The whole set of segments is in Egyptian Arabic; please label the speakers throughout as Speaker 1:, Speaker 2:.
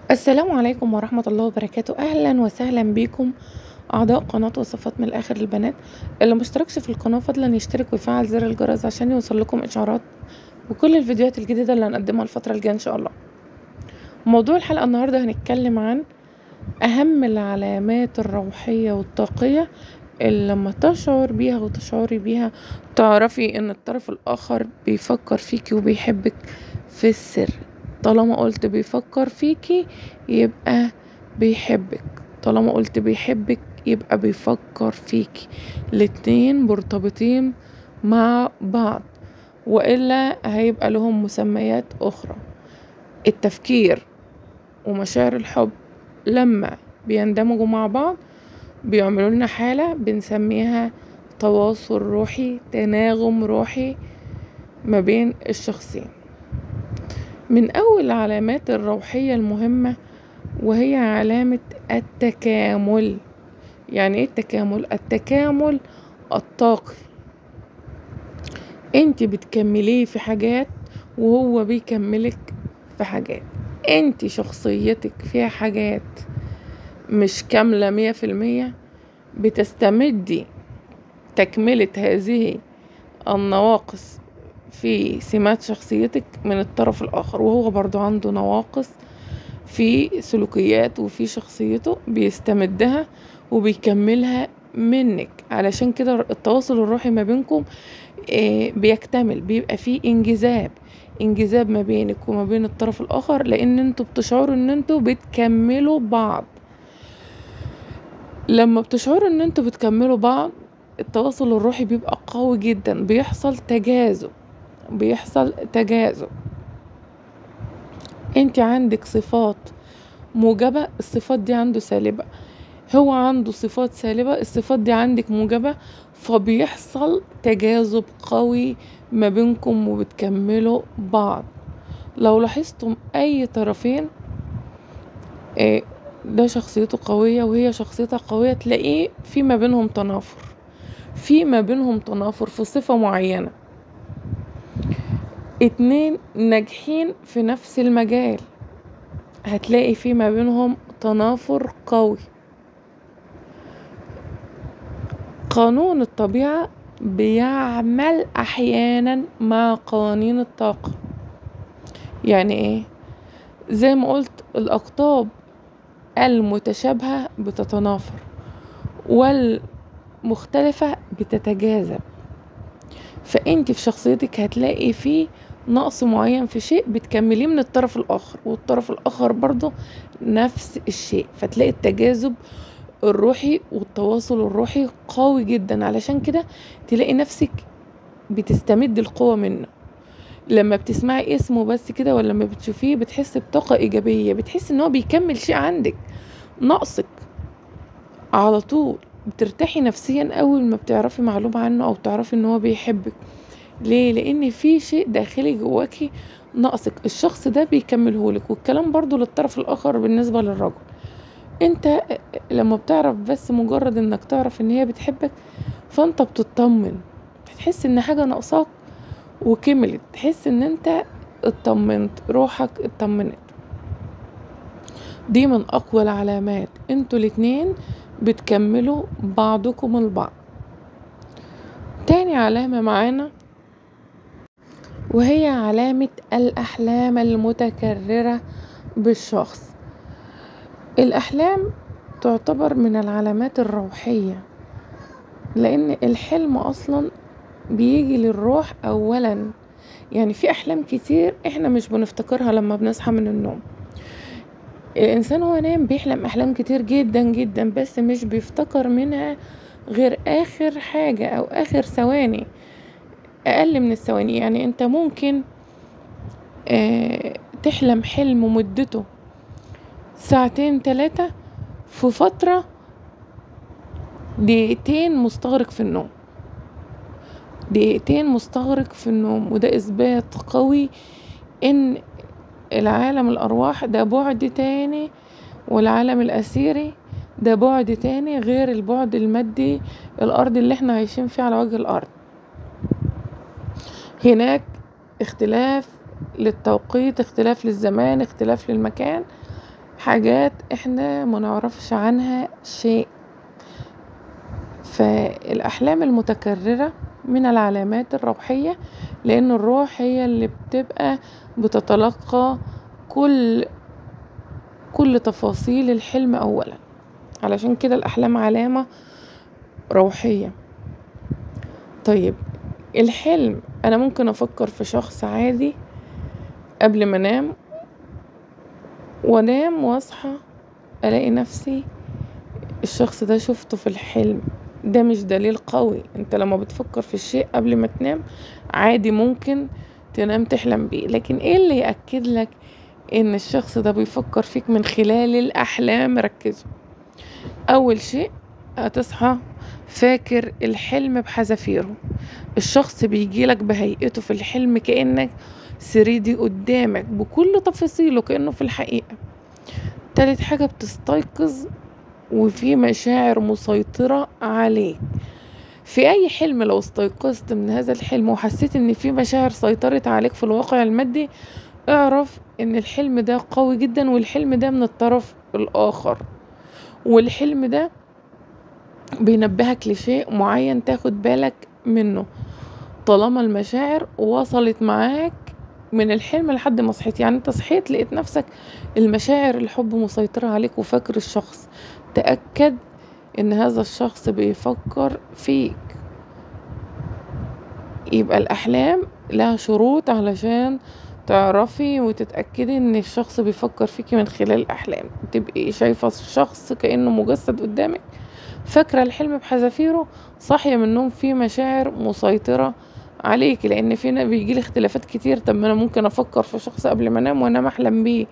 Speaker 1: السلام عليكم ورحمة الله وبركاته أهلا وسهلا بكم أعضاء قناة وصفات من الآخر البنات اللي مشتركش في القناة فضلا يشترك ويفعل زر الجرس عشان يوصل لكم إشعارات بكل الفيديوهات الجديدة اللي هنقدمها الفترة الجاية إن شاء الله موضوع الحلقة النهاردة هنتكلم عن أهم العلامات الروحية والطاقية اللي لما تشعر بيها وتشعري بيها تعرفي ان الطرف الاخر بيفكر فيكي وبيحبك في السر طالما قلت بيفكر فيكي يبقى بيحبك طالما قلت بيحبك يبقى بيفكر فيكي الاتنين مرتبطين مع بعض والا هيبقى لهم مسميات اخرى التفكير ومشاعر الحب لما بيندمجوا مع بعض بيعملوا لنا حالة بنسميها تواصل روحي تناغم روحي ما بين الشخصين من أول العلامات الروحية المهمة وهي علامة التكامل يعني ايه التكامل التكامل الطاقي انت بتكمليه في حاجات وهو بيكملك في حاجات انت شخصيتك فيها حاجات مش كاملة مية في المية بتستمدي تكملة هذه النواقص في سمات شخصيتك من الطرف الآخر وهو برضو عنده نواقص في سلوكيات وفي شخصيته بيستمدها وبيكملها منك علشان كده التواصل الروحي ما بينكم بيكتمل بيبقى فيه انجذاب انجذاب ما بينك وما بين الطرف الآخر لأن انتوا بتشعروا ان انتوا بتكملوا بعض لما بتشعروا ان انتوا بتكملوا بعض التواصل الروحي بيبقى قوي جدا بيحصل تجاذب بيحصل تجاذب انت عندك صفات موجبة الصفات دي عنده سالبة هو عنده صفات سالبة الصفات دي عندك موجبة فبيحصل تجاذب قوي ما بينكم وبتكملوا بعض لو لاحظتم اي طرفين إيه ده شخصيته قوية وهي شخصيتها قوية تلاقيه في ما بينهم تنافر في ما بينهم تنافر في صفة معينة اتنين ناجحين في نفس المجال هتلاقي في ما بينهم تنافر قوي قانون الطبيعة بيعمل احيانا مع قوانين الطاقة يعني ايه زي ما قلت الاقطاب المتشابهة بتتنافر والمختلفة بتتجاذب فانت في شخصيتك هتلاقي فيه نقص معين في شيء بتكمليه من الطرف الاخر والطرف الاخر برضه نفس الشيء فتلاقي التجاذب الروحي والتواصل الروحي قوي جدا علشان كده تلاقي نفسك بتستمد القوة منه لما بتسمعي اسمه بس كده ولا لما بتشوفيه بتحس بطاقة إيجابية بتحس إن هو بيكمل شيء عندك ناقصك على طول بترتاحي نفسيا أول ما بتعرفي معلومة عنه أو تعرفي إن هو بيحبك ليه لأن في شيء داخلي جواكي ناقصك الشخص ده بيكملهولك والكلام برضو للطرف الآخر بالنسبة للرجل انت لما بتعرف بس مجرد انك تعرف ان هي بتحبك فانت بتطمن بتحس ان حاجة ناقصاك وكملت تحس ان انت اطمنت روحك اطمنت دي من اقوى العلامات انتوا الاتنين بتكملوا بعضكم البعض تاني علامة معانا وهي علامة الأحلام المتكررة بالشخص الأحلام تعتبر من العلامات الروحية لأن الحلم أصلا بيجي للروح أولا يعني في أحلام كتير إحنا مش بنفتكرها لما بنصحى من النوم الإنسان هو نايم بيحلم أحلام كتير جدا جدا بس مش بيفتكر منها غير آخر حاجة أو آخر ثواني أقل من الثواني يعني أنت ممكن آه تحلم حلم مدته ساعتين تلاتة في فترة دقيقتين مستغرق في النوم دقيقتين مستغرق في النوم وده إثبات قوي إن العالم الأرواح ده بعد تاني والعالم الأثيري ده بعد تاني غير البعد المادي الأرض اللي احنا عايشين فيه على وجه الأرض هناك اختلاف للتوقيت اختلاف للزمان اختلاف للمكان حاجات احنا منعرفش عنها شيء فالأحلام المتكررة من العلامات الروحية لأن الروح هي اللي بتبقى بتتلقى كل كل تفاصيل الحلم أولا علشان كده الأحلام علامة روحية طيب الحلم أنا ممكن أفكر في شخص عادي قبل ما أنام وأنام وأصحى ألاقي نفسي الشخص ده شفته في الحلم ده مش دليل قوي انت لما بتفكر في الشيء قبل ما تنام عادي ممكن تنام تحلم بيه لكن ايه اللي يأكد لك ان الشخص ده بيفكر فيك من خلال الاحلام ركزوا اول شيء هتصحى فاكر الحلم بحذافيره الشخص بيجيلك بهيئته في الحلم كأنك سريدي قدامك بكل تفاصيله كأنه في الحقيقة تالت حاجة بتستيقظ وفي مشاعر مسيطرة عليك في أي حلم لو استيقظت من هذا الحلم وحسيت إن في مشاعر سيطرت عليك في الواقع المادي اعرف إن الحلم ده قوي جدا والحلم ده من الطرف الآخر والحلم ده بينبهك لشيء معين تاخد بالك منه طالما المشاعر وصلت معاك من الحلم لحد ما صحيت يعني انت صحيت لقيت نفسك المشاعر الحب مسيطرة عليك وفاكر الشخص تأكد ان هذا الشخص بيفكر فيك يبقى الأحلام لها شروط علشان تعرفي وتتأكدي ان الشخص بيفكر فيكي من خلال الأحلام تبقي شايفة الشخص كأنه مجسد قدامك فاكرة الحلم بحذافيره صاحية من النوم في مشاعر مسيطرة عليك لان في بيجيلي اختلافات كتير طب ما انا ممكن افكر في شخص قبل ما انام وانام احلم بيه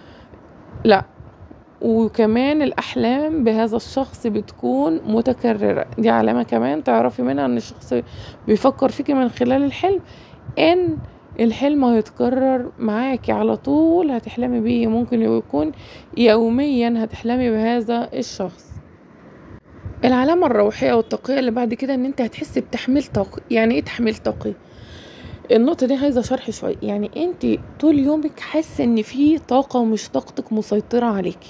Speaker 1: لا وكمان الاحلام بهذا الشخص بتكون متكرره دي علامه كمان تعرفي منها ان الشخص بيفكر فيكي من خلال الحلم ان الحلم هيتكرر معاكي على طول هتحلمي بيه ممكن يكون يوميا هتحلمي بهذا الشخص العلامة الروحية والطاقية اللي بعد كده ان انت هتحسي بتحميل طاقي يعني ايه تحميل طاقي النقطة دي عايزة شرح شوية يعني انت طول يومك حاسة ان في طاقة ومش طاقتك مسيطرة عليكي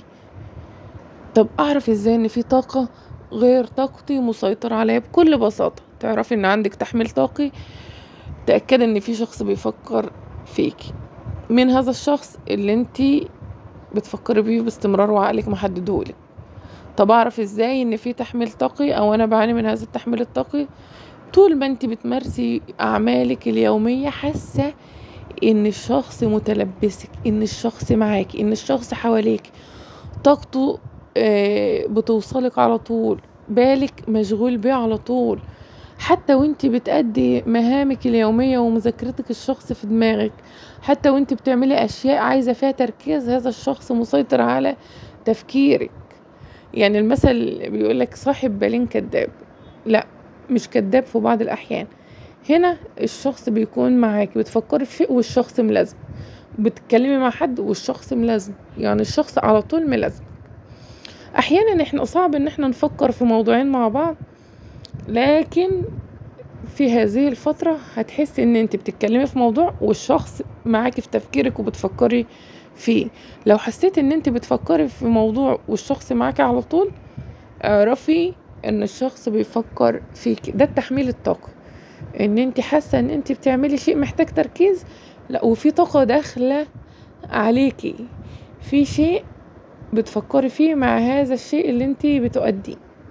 Speaker 1: طب اعرف ازاي ان في طاقة غير طاقتي مسيطرة عليا بكل بساطة تعرفي ان عندك تحميل طاقي تأكد ان في شخص بيفكر فيكي من هذا الشخص اللي انت بتفكري بيه باستمرار وعقلك محددهولك طب اعرف ازاي ان في تحميل طاقي او انا بعاني من هذا التحميل الطاقي طول ما انت بتمارسي اعمالك اليومية حاسة ان الشخص متلبسك ان الشخص معاكي ان الشخص حواليك طاقته بتوصلك على طول بالك مشغول بيه على طول حتى وانت بتأدي مهامك اليومية ومذاكرتك الشخص في دماغك حتى وانت بتعملي اشياء عايزة فيها تركيز هذا الشخص مسيطر على تفكيرك يعني المثل بيقولك صاحب بالين كذاب لا مش كذاب في بعض الأحيان هنا الشخص بيكون معاكي بتفكري في شيء والشخص ملازم بتتكلمي مع حد والشخص ملازم يعني الشخص على طول ملازم احيانا احنا صعب ان احنا نفكر في موضوعين مع بعض لكن في هذه الفترة هتحسي ان انت بتتكلمي في موضوع والشخص معاكي في تفكيرك وبتفكري فيه لو حسيت ان انت بتفكري في موضوع والشخص معاكي على طول اعرفي ان الشخص بيفكر فيك ده التحميل الطاقة ان انت حاسة ان انت بتعملي شيء محتاج تركيز لا وفي طاقة داخلة عليكي في شيء بتفكري فيه مع هذا الشيء اللي انت بتؤديه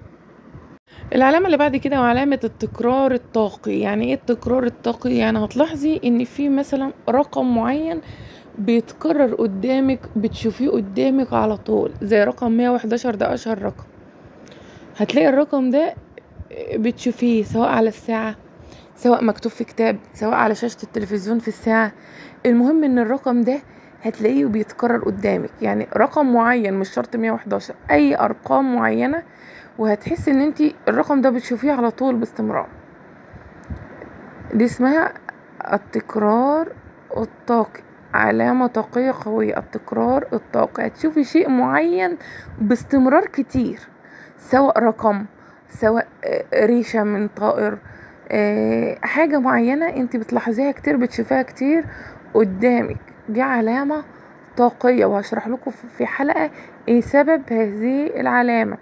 Speaker 1: العلامة اللي بعد كده وعلامة التكرار الطاقي يعني ايه التكرار الطاقي يعني هتلاحظي ان في مثلا رقم معين بيتكرر قدامك بتشوفيه قدامك على طول زي رقم 111 ده اشهر رقم هتلاقي الرقم ده بتشوفيه سواء على الساعة سواء مكتوب في كتاب سواء على شاشة التلفزيون في الساعة المهم ان الرقم ده هتلاقيه بيتكرر قدامك يعني رقم معين مش شرط 111 اي ارقام معينة وهتحسي ان انت الرقم ده بتشوفيه على طول باستمرار دي اسمها التكرار الطاقي علامة طاقية قوية التكرار الطاقي هتشوفي شيء معين باستمرار كتير سواء رقم سواء ريشة من طائر حاجة معينة انت بتلاحظيها كتير بتشوفيها كتير قدامك دي علامة طاقية وهشرح لكم في حلقة ايه سبب هذه العلامة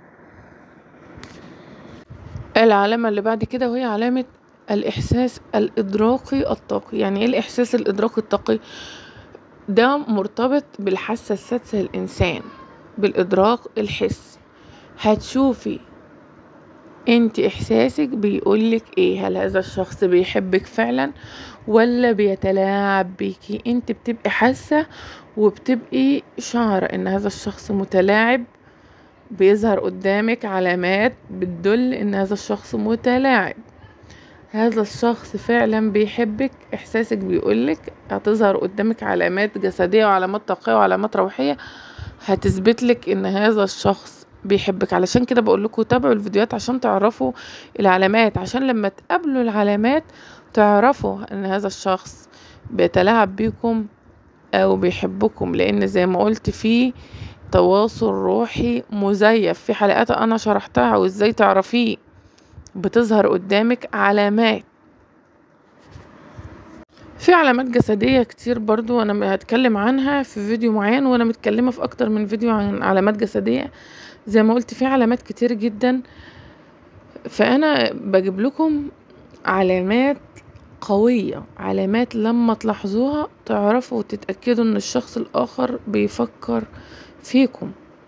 Speaker 1: العلامة اللي بعد كده وهي علامة الإحساس الإدراكي الطاقي يعني ايه الإحساس الإدراكي الطاقي ده مرتبط بالحاسة السادسة للإنسان بالإدراك الحسي هتشوفي انت احساسك بيقولك ايه هل هذا الشخص بيحبك فعلا ولا بيتلاعب بيكي انت بتبقي حاسة وبتبقي شعرة ان هذا الشخص متلاعب بيظهر قدامك علامات بتدل ان هذا الشخص متلاعب هذا الشخص فعلا بيحبك احساسك بيقولك هتظهر قدامك علامات جسدية وعلامات طاقية وعلامات روحية هتثبتلك ان هذا الشخص بيحبك علشان كده بقول لكم تابعوا الفيديوهات عشان تعرفوا العلامات عشان لما تقابلوا العلامات تعرفوا ان هذا الشخص بيتلاعب بيكم او بيحبكم لان زي ما قلت في تواصل روحي مزيف في حلقات انا شرحتها وازاي تعرفيه بتظهر قدامك علامات في علامات جسدية كتير برضو انا هتكلم عنها في فيديو معين وانا متكلمة في اكتر من فيديو عن علامات جسدية زي ما قلت في علامات كتير جدا فانا بجيب لكم علامات قوية علامات لما تلاحظوها تعرفوا وتتأكدوا ان الشخص الاخر بيفكر فيكم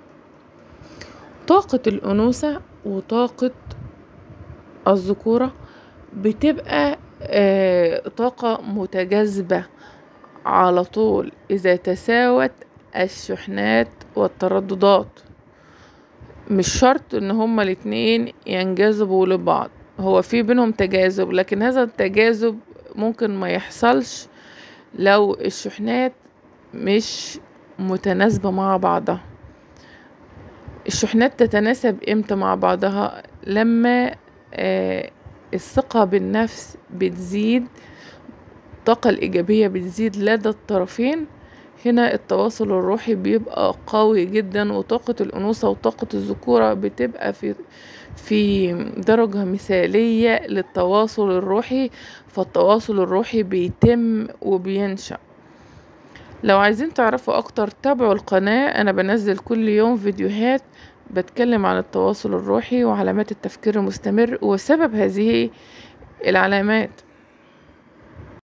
Speaker 1: طاقة الأنوثة وطاقة الذكورة بتبقى آه طاقة متجاذبة على طول إذا تساوت الشحنات والترددات مش شرط ان هما الاتنين ينجذبوا لبعض هو في بينهم تجاذب لكن هذا التجاذب ممكن ما يحصلش لو الشحنات مش متناسبة مع بعضها الشحنات تتناسب امتى مع بعضها لما آه الثقة بالنفس بتزيد الطاقة الإيجابية بتزيد لدى الطرفين هنا التواصل الروحي بيبقى قوي جدا وطاقة الأنوثة وطاقة الذكورة بتبقى في في درجة مثالية للتواصل الروحي فالتواصل الروحي بيتم وبينشأ لو عايزين تعرفوا أكتر تابعوا القناة أنا بنزل كل يوم فيديوهات بتكلم عن التواصل الروحي وعلامات التفكير المستمر وسبب هذه العلامات